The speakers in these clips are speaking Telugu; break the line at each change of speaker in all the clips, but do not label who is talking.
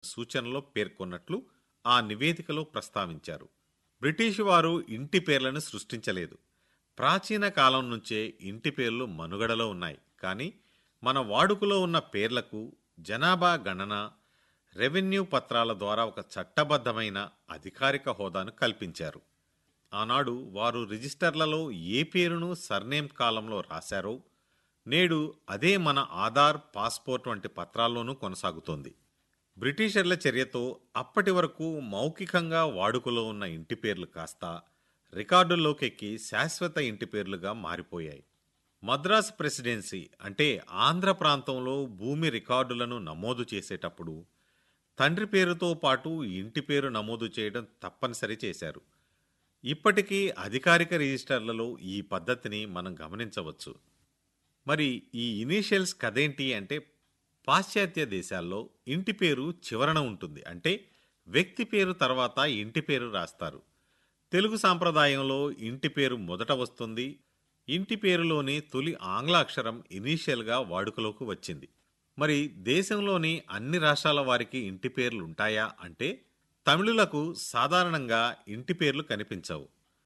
సూచనలో పేర్కొన్నట్లు ఆ నివేదికలో ప్రస్తావించారు బ్రిటిష్ వారు ఇంటి పేర్లను సృష్టించలేదు ప్రాచీన కాలం నుంచే ఇంటి పేర్లు మనుగడలో ఉన్నాయి కానీ మన వాడుకలో ఉన్న పేర్లకు జనాభా గణన రెవెన్యూ పత్రాల ద్వారా ఒక చట్టబద్ధమైన అధికారిక హోదాను కల్పించారు ఆనాడు వారు రిజిస్టర్లలో ఏ పేరును సర్నేమ్ కాలంలో రాశారో నేడు అదే మన ఆధార్ పాస్పోర్ట్ వంటి పత్రాల్లోనూ కొనసాగుతోంది బ్రిటిషర్ల చర్యతో అప్పటి వరకు మౌఖికంగా వాడుకలో ఉన్న ఇంటి పేర్లు కాస్త రికార్డుల్లోకెక్కి శాశ్వత ఇంటి పేర్లుగా మారిపోయాయి మద్రాసు ప్రెసిడెన్సీ అంటే ఆంధ్ర ప్రాంతంలో భూమి రికార్డులను నమోదు చేసేటప్పుడు తండ్రి పేరుతో పాటు ఇంటి పేరు నమోదు చేయడం తప్పనిసరి చేశారు ఇప్పటికీ అధికారిక రిజిస్టర్లలో ఈ పద్ధతిని మనం గమనించవచ్చు మరి ఈ ఇనీషియల్స్ కదేంటి అంటే పాశ్చాత్య దేశాల్లో ఇంటి పేరు చివరన ఉంటుంది అంటే వ్యక్తి పేరు తర్వాత ఇంటి పేరు రాస్తారు తెలుగు సాంప్రదాయంలో ఇంటి పేరు మొదట వస్తుంది ఇంటి పేరులోని తొలి ఆంగ్ల అక్షరం ఇనీషియల్గా వాడుకలోకి వచ్చింది మరి దేశంలోని అన్ని రాష్ట్రాల వారికి ఇంటి పేర్లు ఉంటాయా అంటే తమిళులకు సాధారణంగా ఇంటి పేర్లు కనిపించవు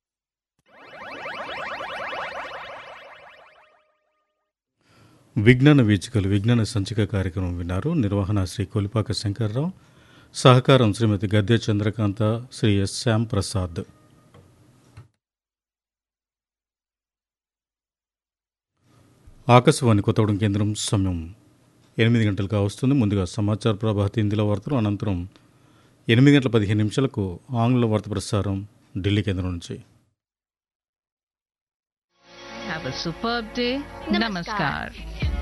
విజ్ఞాన వీచికలు విజ్ఞాన సంచిక కార్యక్రమం విన్నారు నిర్వహణ శ్రీ కొలిపాక శంకర్రావు సహకారం శ్రీమతి గద్దె చంద్రకాంత శ్రీ ఎస్ శ్యామ్ ప్రసాద్ ఆకాశవాణి కొత్తగూడెం కేంద్రం సమయం ఎనిమిది గంటలుగా వస్తుంది ముందుగా సమాచార ప్రభాత హిందీలో వార్తలు అనంతరం ఎనిమిది గంటల పదిహేను నిమిషాలకు ఆంగ్ల వార్త ప్రసారం ఢిల్లీ కేంద్రం నుంచి
Have a superb day.
Namaskar.
Namaskar.